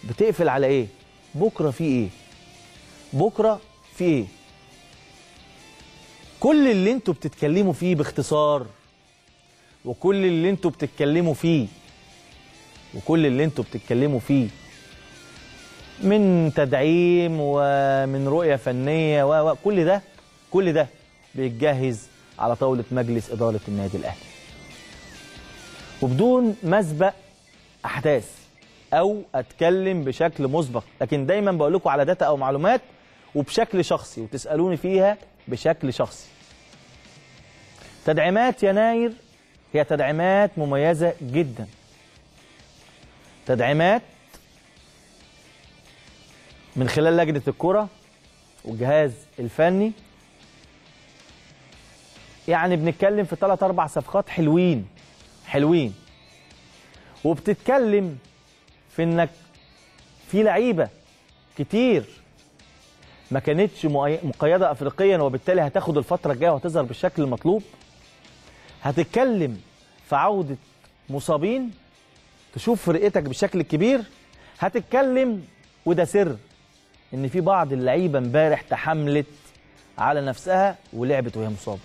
بتقفل على ايه بكره في ايه بكره في ايه كل اللي انتوا بتتكلموا فيه باختصار وكل اللي انتوا بتتكلموا فيه وكل اللي انتوا بتتكلموا فيه من تدعيم ومن رؤية فنية و و- كل ده كل ده بيتجهز على طاولة مجلس إدارة النادي الأهلي وبدون مسبق أحداث أو أتكلم بشكل مسبق لكن دايما بقول لكم على داتا أو معلومات وبشكل شخصي وتسألوني فيها بشكل شخصي تدعيمات يناير هي تدعيمات مميزة جدا تدعيمات من خلال لجنة الكرة والجهاز الفني يعني بنتكلم في ثلاث أربع صفقات حلوين حلوين وبتتكلم في إنك في لعيبة كتير ما كانتش مؤي- مقيدة أفريقيا وبالتالي هتاخد الفترة الجاية وهتظهر بالشكل المطلوب هتتكلم في عودة مصابين تشوف فرقتك بالشكل الكبير هتتكلم وده سر ان في بعض اللعيبه امبارح تحملت على نفسها ولعبت وهي مصابه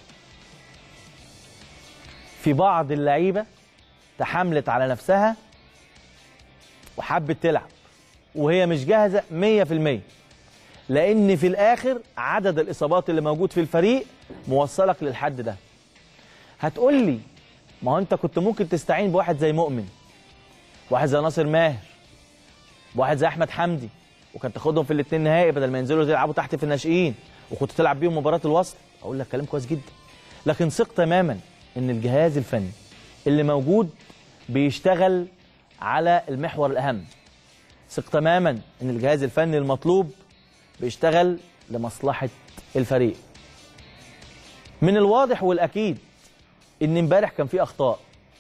في بعض اللعيبه تحملت على نفسها وحبت تلعب وهي مش جاهزه 100% لان في الاخر عدد الاصابات اللي موجود في الفريق موصلك للحد ده هتقول لي ما هو انت كنت ممكن تستعين بواحد زي مؤمن واحد زي ناصر ماهر واحد زي احمد حمدي وكان تاخدهم في الاثنين نهائي بدل ما ينزلوا يلعبوا تحت في الناشئين وكنت تلعب بيهم مباراه الوصل اقول لك كلام كويس جدا لكن ثق تماما ان الجهاز الفني اللي موجود بيشتغل على المحور الاهم ثق تماما ان الجهاز الفني المطلوب بيشتغل لمصلحه الفريق من الواضح والاكيد ان امبارح كان في اخطاء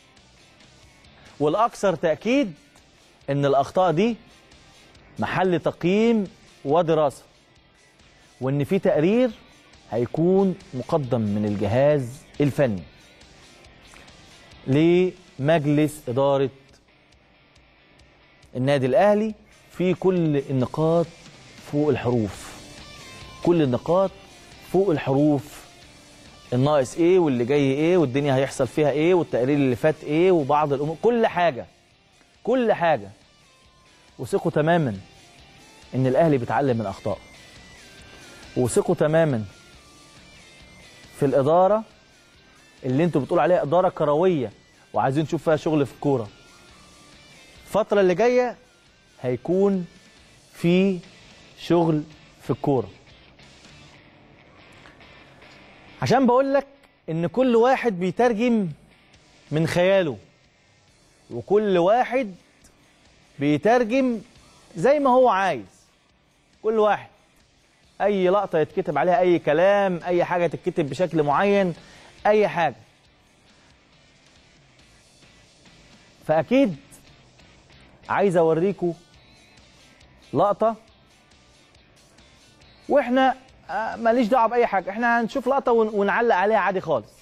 والاكثر تاكيد ان الاخطاء دي محل تقييم ودراسه وان في تقرير هيكون مقدم من الجهاز الفني لمجلس اداره النادي الاهلي في كل النقاط فوق الحروف كل النقاط فوق الحروف الناقص ايه واللي جاي ايه والدنيا هيحصل فيها ايه والتقرير اللي فات ايه وبعض الامور كل حاجه كل حاجه وثقوا تماما ان الاهلي بيتعلم من اخطائه وثقوا تماما في الاداره اللي انتوا بتقولوا عليها اداره كرويه وعايزين نشوف فيها شغل في الكوره الفتره اللي جايه هيكون في شغل في الكوره عشان بقول لك ان كل واحد بيترجم من خياله وكل واحد بيترجم زي ما هو عايز كل واحد اي لقطه يتكتب عليها اي كلام اي حاجه تتكتب بشكل معين اي حاجه فاكيد عايز اوريكم لقطه واحنا آه، ماليش دعوه باي حاجه احنا هنشوف لقطه ون- ونعلق عليها عادي خالص